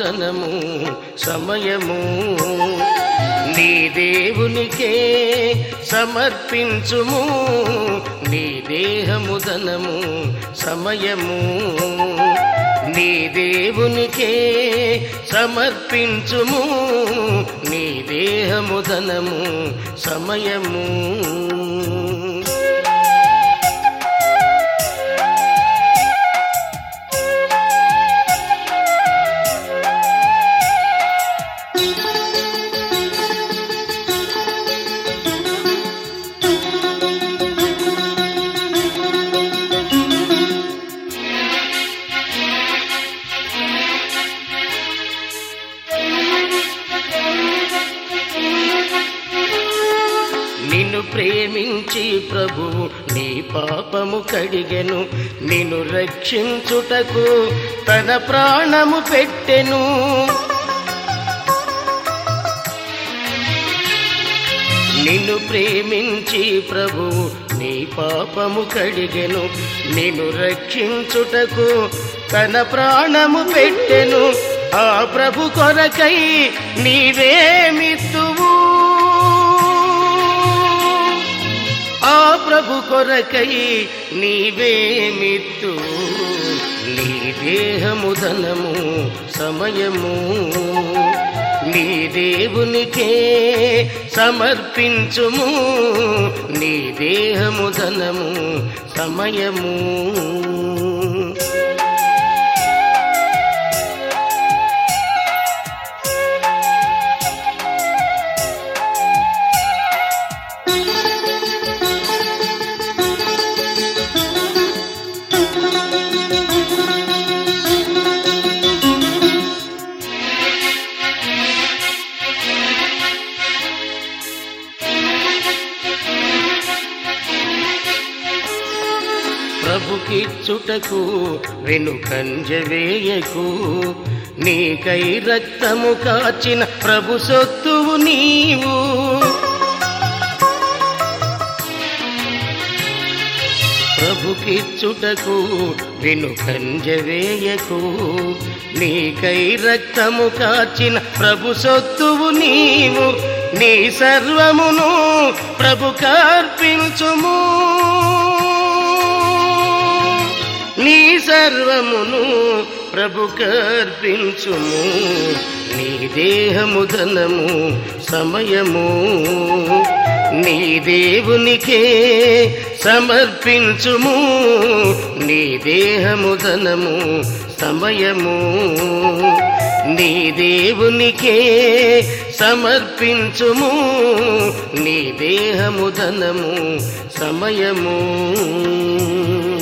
ధనము సమయము నీ దేవునికే సమర్పించుము నీ దేహము ధనము సమయము నీ దేవునికే సమర్పించుము నీ దేహము ధనము సమయము నిన్ను ప్రేమించి ప్రభువు నీ పాపము కడిగెను నిన్ను రక్షించుటకు తన ప్రాణము పెట్టెను నిన్ను ప్రేమించి ప్రభువు నీ పాపము కడిగెను నిన్ను రక్షించుటకు తన ప్రాణము పెట్టెను ఆ ప్రభు కొరకై నీవేమిత్తువు ఆ ప్రభు కొరకై నీవేమిత్తు నీ దేహము ధనము సమయము నీ దేవునికే సమర్పించుము నీ దేహము ధనము సమయము ప్రభుకిచ్చుటకు వెనుకంజ వేయకు నీకై రక్తము కాచిన ప్రభు సొత్తువు నీవు ప్రభుకిచ్చుటకు వెనుకంజ వేయకు నీకై రక్తము కాచిన ప్రభు సొత్తువు నీవు నీ సర్వమును ప్రభు కార్పించుము నీ సర్వమును ప్రభు కర్పించుము నీ దేహము ధనము సమయము నీ దేవునికే సమర్పించుము నీ దేహము ధనము సమయము నీ దేవునికే సమర్పించుము నీ దేహము ధనము సమయము